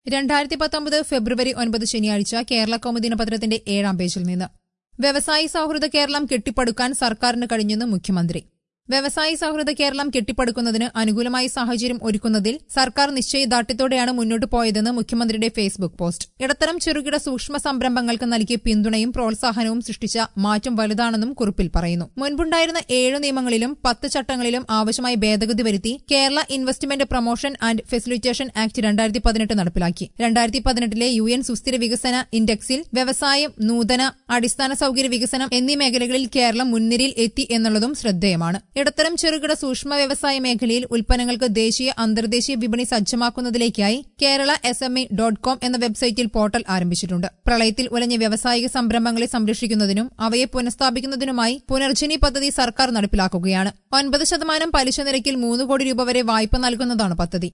രണ്ടായിരത്തി പത്തൊമ്പത് ഫെബ്രുവരി ഒൻപത് ശനിയാഴ്ച കേരള കൗമുദി ദിനപത്രത്തിന്റെ ഏഴാം പേജിൽ നിന്ന് വ്യവസായി സൌഹൃദ കേരളം കെട്ടിപ്പടുക്കാൻ സർക്കാരിന് കഴിഞ്ഞെന്ന് മുഖ്യമന്ത്രി വ്യവസായി സൌഹൃദ കേരളം കെട്ടിപ്പടുക്കുന്നതിന് അനുകൂലമായ സാഹചര്യം ഒരുക്കുന്നതിൽ സർക്കാർ നിശ്ചയദാർഢ്യത്തോടെയാണ് മുന്നോട്ട് പോയതെന്ന് മുഖ്യമന്ത്രിയുടെ ഫേസ്ബുക്ക് പോസ്റ്റ് ഇടത്തരം ചെറുകിട സൂക്ഷ്മ സംരംഭങ്ങൾക്ക് നൽകിയ പിന്തുണയും പ്രോത്സാഹനവും സൃഷ്ടിച്ച മാറ്റം വലുതാണെന്നും കുറിപ്പിൽ പറയുന്നു മുൻപുണ്ടായിരുന്ന ഏഴ് നിയമങ്ങളിലും പത്ത് ചട്ടങ്ങളിലും ആവശ്യമായ ഭേദഗതി വരുത്തി Kerala investment promotion and facilitation act രണ്ടായിരത്തി പതിനെട്ട് നടപ്പിലാക്കി രണ്ടായിരത്തി പതിനെട്ടിലെ യു എൻ സുസ്ഥിര വികസന ഇൻഡെക്സിൽ വ്യവസായം നൂതന അടിസ്ഥാന സൌകര്യ വികസനം എന്നീ മേഖലകളിൽ കേരളം മുൻനിരയിൽ എത്തി എന്നുള്ളതും ശ്രദ്ധേയമാണ് ഇടത്തരം ചെറുകിട സൂക്ഷ്മ വ്യവസായ മേഖലയിൽ ഉൽപ്പന്നങ്ങൾക്ക് ദേശീയ അന്തർദേശീയ വിപണി സജ്ജമാക്കുന്നതിലേക്കായി Kerala S M E dot com എന്ന വെബ്സൈറ്റിൽ പോർട്ടൽ ആരംഭിച്ചിട്ടുണ്ട് പ്രളയത്തിൽ ഉലഞ്ഞ വ്യാവസായിക സംരംഭങ്ങളെ സംരക്ഷിക്കുന്നതിനും അവയെ പുനഃസ്ഥാപിക്കുന്നതിനുമായി പുനർജനി പദ്ധതി സർക്കാർ നടപ്പിലാക്കുകയാണ് ഒൻപത് ശതമാനം പലിശ നിരക്കിൽ മൂന്ന് കോടി രൂപ വരെ വായ്പ നൽകുന്നതാണ് പദ്ധതി